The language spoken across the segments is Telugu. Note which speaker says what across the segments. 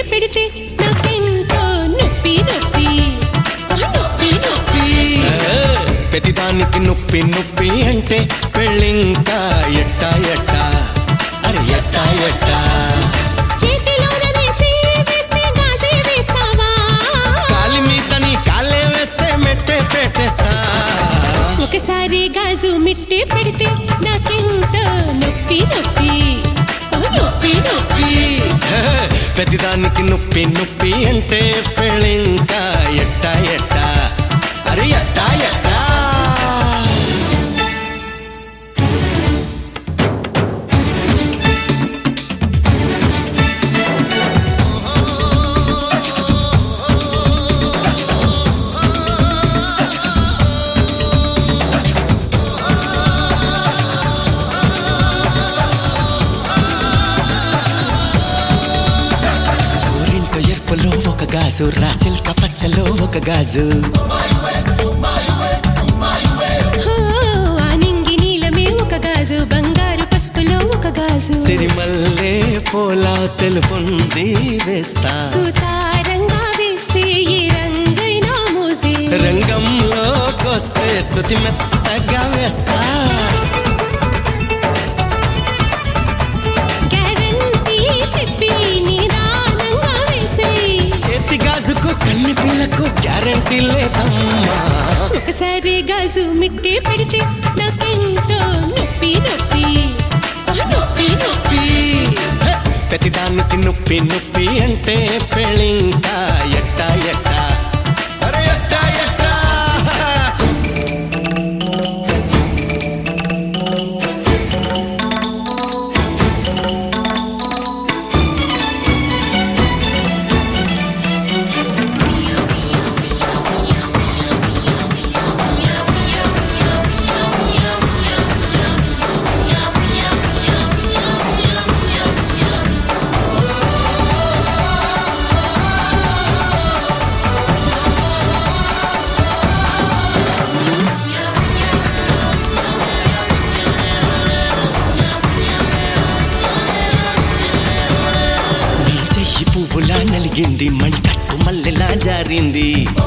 Speaker 1: పెడితే నాకెంతో నొప్పి నొప్పి ఆ, నొప్పి నొప్పి
Speaker 2: ప్రతిదానికి నొప్పి నొప్పి అంటే పెళ్ళింకా ఎట్టా ఎట్టా అరే ఎట్టా ఎట్టా
Speaker 1: చేతిలోననే చెయ్యి వేస్తే గాజే వేస్తావా
Speaker 2: కాలి మీదని కాలే వేస్తే మెట్టే పెట్టేస్తా
Speaker 1: ఒకసారి గాజు మిట్టి పెడితే నాకెంతో నొప్పి నొప్పి ఆ, నొప్పి నొప్పి
Speaker 2: ప్రతిదానికి నొప్పి నొప్పి అంటే పెళ్ళింకా ఎట్టా ఎట్టా అరే ఎట్టా ఎట్టా ఊరింట ఎర్పలో ఒక గాజు రాచిల్క పచ్చలో ఒక గాజు
Speaker 1: హో, ఆ నింగి నీలమే ఒక గాజు బంగారు పసుపులో ఒక గాజు
Speaker 2: సిరిమల్లే పోలా తెలుపుంది వేస్తా
Speaker 1: సుతారంగా వేస్తే ఏ రంగైనా మోసే
Speaker 2: రంగంలోకొస్తే స్థుతి మెత్తగా వేస్తా
Speaker 1: గ్యారంటీ చెప్పి నిదానంగా వేసేయ్
Speaker 2: చేతి గాజుకు కన్ని పిల్లకు గ్యారంటీ లేదమ్మా
Speaker 1: ఒకసారి గాజు మిట్టి పెడితే నాకెంతో నొప్పి నొప్పి ఆ, నొప్పి నొప్పి
Speaker 2: హే! ప్రతిదానికి నొప్పి నొప్పి అంటే పెళ్ళింకా ఎట్టా ఎట్టా అరే ఎట్టా ఎట్టా నీ చెయ్యి పువ్వులా నలిగింది మణికట్టు మల్లెలా జారింది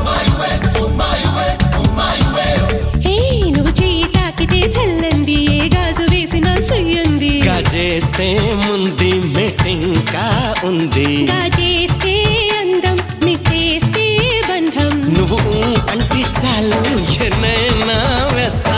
Speaker 1: ఏ నువ్వు చెయ్యి తాకితే చల్లంది ఏ గాజు వేసిన సుయ్యంది
Speaker 2: గాజేస్తే ముంది మెటింకా ఉంది
Speaker 1: గాజేస్తే అందం నిట్టేస్తే బంధం
Speaker 2: నువ్వు ఊ అంటే చాలు ఎన్నైనా వేస్తా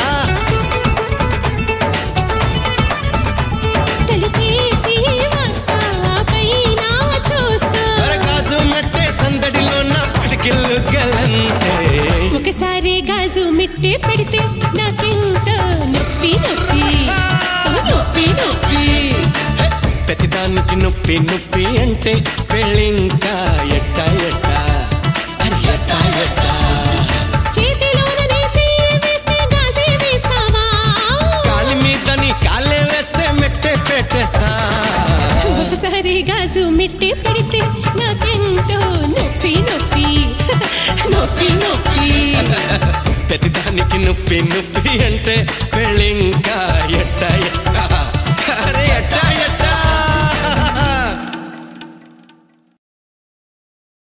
Speaker 1: తలుపేసి వస్తా పైన చూస్తా
Speaker 2: అరే గాజు మెట్టే సందడిలో నా పిడికిళ్ళు గలంతే
Speaker 1: ఒకసారి గాజు మిట్టి పెడితే నాకెంతో నొప్పి నొప్పి ఆ, నొప్పి నొప్పి
Speaker 2: హే! ప్రతిదానికి నొప్పి నొప్పి అంటే పెళ్ళింకా ఎట్టా ఎట్టా అరే ఎట్టా ఎట్టా
Speaker 1: చేతిలోననే చెయ్యి వేస్తే గాజే వేస్తావా
Speaker 2: కాలి మీదని కాలే వేస్తే మెట్టే పెట్టేస్తా
Speaker 1: ఒకసారి గాజు మిట్టి పెడితే నాకెంతో నొప్పి నొప్పి నొప్పి నొప్పి
Speaker 2: ప్రతిదానికి నొప్పి నొప్పి అంటే